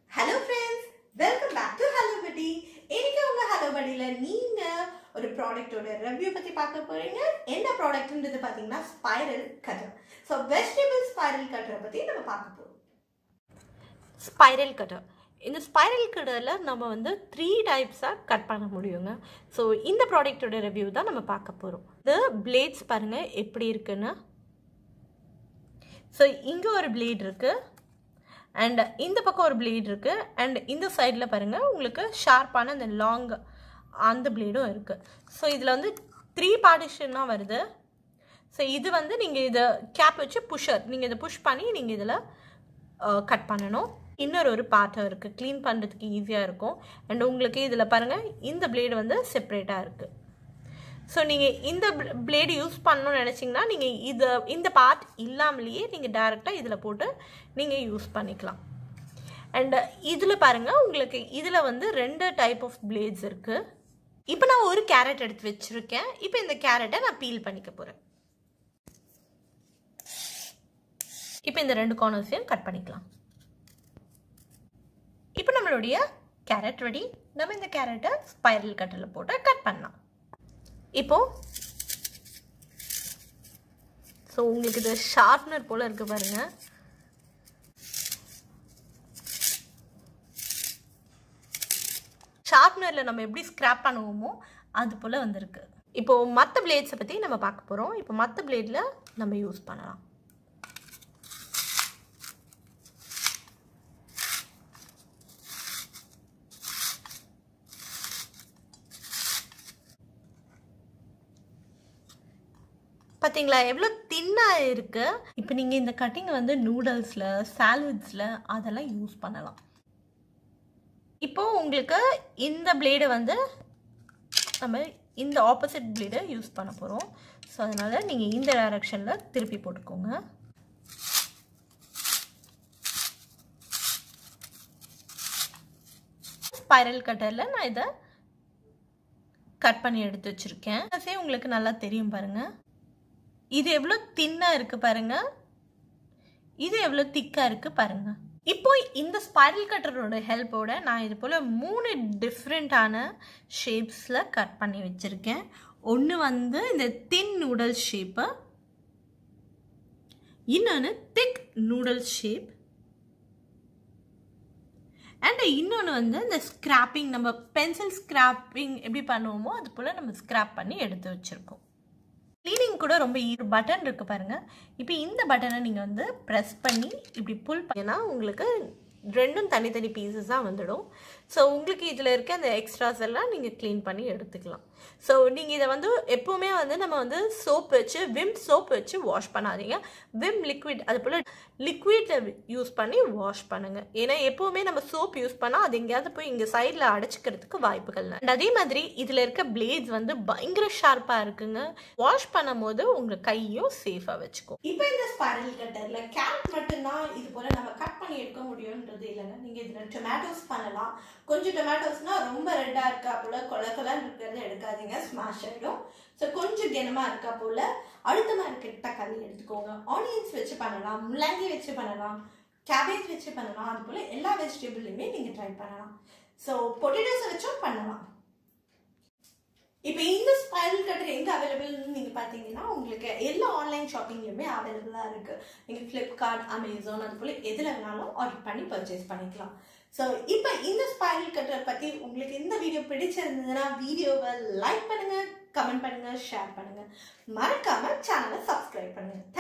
hello friends welcome back to hello buddy இன்னைக்கு உங்க hello படியில நீங்க ஒரு ப்ராடக்ட்டோட ரிவ்யூ பத்தி பார்க்க போறீங்க என்ன ப்ராடக்ட்ன்றது பாத்தீங்கன்னா spiral cutter so vegetable spiral கட்டரை பத்தி நம்ம பார்க்க போறோம் ஸ்பைரல் கட்டர் இந்த ஸ்பைரல் கட்டரில் நம்ம வந்து த்ரீ டைப்ஸாக கட் பண்ண முடியுங்க ஸோ இந்த ப்ராடக்ட்டோட ரிவ்யூ தான் நம்ம பார்க்க போகிறோம் இது பிளேட்ஸ் பாருங்கள் எப்படி இருக்குன்னு ஸோ இங்கே ஒரு பிளேட் இருக்குது அண்ட் இந்த பக்கம் ஒரு பிளேட் இருக்குது அண்ட் இந்த சைடில் பாருங்கள் உங்களுக்கு ஷார்ப்பான அந்த லாங் அந்த பிளேடும் இருக்குது ஸோ இதில் வந்து த்ரீ பார்ட்டிஷனாக வருது ஸோ இது வந்து நீங்கள் இதை கேப் வச்சு புஷர் நீங்கள் இதை புஷ் பண்ணி நீங்கள் இதில் கட் பண்ணணும் இன்னொரு ஒரு பார்ட்டும் இருக்குது க்ளீன் பண்ணுறதுக்கு ஈஸியாக இருக்கும் அண்ட் உங்களுக்கு இதில் பாருங்கள் இந்த பிளேடு வந்து செப்ரேட்டாக இருக்குது ஸோ நீங்கள் இந்த பிளேடு யூஸ் பண்ணணும்னு நினச்சிங்கன்னா நீங்கள் இதை இந்த பார்ட் இல்லாமலேயே நீங்கள் டேரெக்டாக இதில் போட்டு நீங்கள் யூஸ் பண்ணிக்கலாம் அண்ட் இதில் பாருங்கள் உங்களுக்கு இதில் வந்து ரெண்டு டைப் ஆஃப் பிளேட்ஸ் இருக்குது இப்போ நான் ஒரு கேரட் எடுத்து வச்சுருக்கேன் இப்போ இந்த கேரட்டை நான் பீல் பண்ணிக்க போகிறேன் இப்போ இந்த ரெண்டு கார்னர்ஸையும் கட் பண்ணிக்கலாம் இப்போ நம்மளுடைய கேரட் ரெடி நம்ம இந்த கேரட்டை ஸ்பைரல் கட்டரில் போட்டு கட் பண்ணலாம் இப்போ ஸோ உங்களுக்கு இது ஷார்ப்னர் போல் இருக்கு பாருங்க ஷார்ப்னரில் நம்ம எப்படி ஸ்க்ராப் பண்ணுவோமோ அது போல் வந்திருக்கு இப்போ மற்ற பிளேட்ஸை பற்றி நம்ம பார்க்க போகிறோம் இப்போ மற்ற பிளேடில் நம்ம யூஸ் பண்ணலாம் பார்த்தீங்களா எவ்வளோ தின்னாக இருக்குது இப்போ நீங்கள் இந்த கட்டிங் வந்து நூடுல்ஸில் சாலட்ஸில் அதெல்லாம் யூஸ் பண்ணலாம் இப்போது உங்களுக்கு இந்த பிளேடை வந்து நம்ம இந்த ஆப்போசிட் பிளேடை யூஸ் பண்ண போகிறோம் ஸோ அதனால் நீங்கள் இந்த டைரக்ஷனில் திருப்பி போட்டுக்கோங்க ஸ்பைரல் கட்டரில் நான் இதை கட் பண்ணி எடுத்து வச்சுருக்கேன் அதே உங்களுக்கு நல்லா தெரியும் பாருங்கள் இது எவ்வளோ தின்னாக இருக்குது பாருங்க இது எவ்வளோ திக்காக இருக்குது பாருங்க இப்போ இந்த ஸ்பைரல் கட்டரோட ஹெல்ப்போட நான் இது போல் மூணு டிஃப்ரெண்ட்டான ஷேப்ஸில் கட் பண்ணி வச்சுருக்கேன் ஒன்று வந்து இந்த தின் நூடுல்ஸ் ஷேப்பு இன்னொன்று திக் நூடுல்ஸ் ஷேப் அண்ட் இன்னொன்று வந்து இந்த ஸ்க்ராப்பிங் நம்ம பென்சில் ஸ்க்ராப்பிங் எப்படி பண்ணுவோமோ அது போல் நம்ம ஸ்க்ராப் பண்ணி எடுத்து வச்சுருக்கோம் க்ளீனிங் கூட ரொம்ப பட்டன் இருக்குது பாருங்கள் இப்போ இந்த பட்டனை நீங்கள் வந்து ப்ரெஸ் பண்ணி இப்படி புல் பண்ணினா உங்களுக்கு ரெண்டும் தனித்தனி பீசஸாக வந்துடும் ஸோ உங்களுக்கு இதில் இருக்க அந்த எக்ஸ்ட்ராஸ் எல்லாம் நீங்கள் க்ளீன் பண்ணி எடுத்துக்கலாம் ஸோ நீங்கள் இதை வந்து எப்போவுமே வந்து நம்ம வந்து சோப் வச்சு விம் சோப் வச்சு வாஷ் பண்ணாதீங்க விம் லிக்விட் அது போல் லிக்விட்டை யூஸ் பண்ணி வாஷ் பண்ணுங்கள் ஏன்னா எப்போவுமே நம்ம சோப் யூஸ் பண்ணால் அது எங்கேயாவது போய் இங்கே சைடில் அடைச்சிக்கிறதுக்கு வாய்ப்புகள் அண்ட் அதே மாதிரி இதில் இருக்க பிளேட்ஸ் வந்து பயங்கர ஷார்ப்பாக இருக்குங்க வாஷ் பண்ணும் போது உங்கள் கையும் சேஃபாக வச்சுக்கோ இப்போ இந்த ஸ்பைரல் கட்டர்ல கேரட் மட்டும்தான் இது போல நம்ம கட் பண்ணி எடுக்க முடியும்ன்றது இல்லைங்க நீங்க இதுல டொமேட்டோஸ் பண்ணலாம் கொஞ்சம் டொமேட்டோஸ்னா ரொம்ப ரெட்டா இருக்கா போல கொல கொலன்னு இருக்கிறத எடுக்காதீங்க ஸ்மாஷ் ஆயிடும் ஸோ கொஞ்சம் கனமா இருக்கா போல அழுத்தமா இருக்க தக்காளி எடுத்துக்கோங்க ஆனியன்ஸ் வச்சு பண்ணலாம் முள்ளங்கி வச்சு பண்ணலாம் கேபேஜ் வச்சு பண்ணலாம் அது போல எல்லா வெஜிடபிள்லையுமே நீங்க ட்ரை பண்ணலாம் ஸோ பொட்டேட்டோஸ் வச்சும் பண்ணலாம் இப்போ இந்த ஸ்பைரல் கட்டர் எங்கே அவைலபிள்னு நீங்கள் பார்த்தீங்கன்னா உங்களுக்கு எல்லா ஆன்லைன் ஷாப்பிங்லையுமே அவைலபிளாக இருக்குது நீங்கள் ஃப்ளிப்கார்ட் அமேசான் அது போல் எதில் வேணாலும் ஆர்டர் பண்ணி பர்ச்சேஸ் பண்ணிக்கலாம் ஸோ இப்போ இந்த ஸ்பைரல் கட்டரை பற்றி உங்களுக்கு இந்த வீடியோ பிடிச்சிருந்ததுன்னா வீடியோவை லைக் பண்ணுங்கள் கமெண்ட் பண்ணுங்கள் ஷேர் பண்ணுங்கள் மறக்காமல் சேனலை சப்ஸ்கிரைப் பண்ணுங்கள்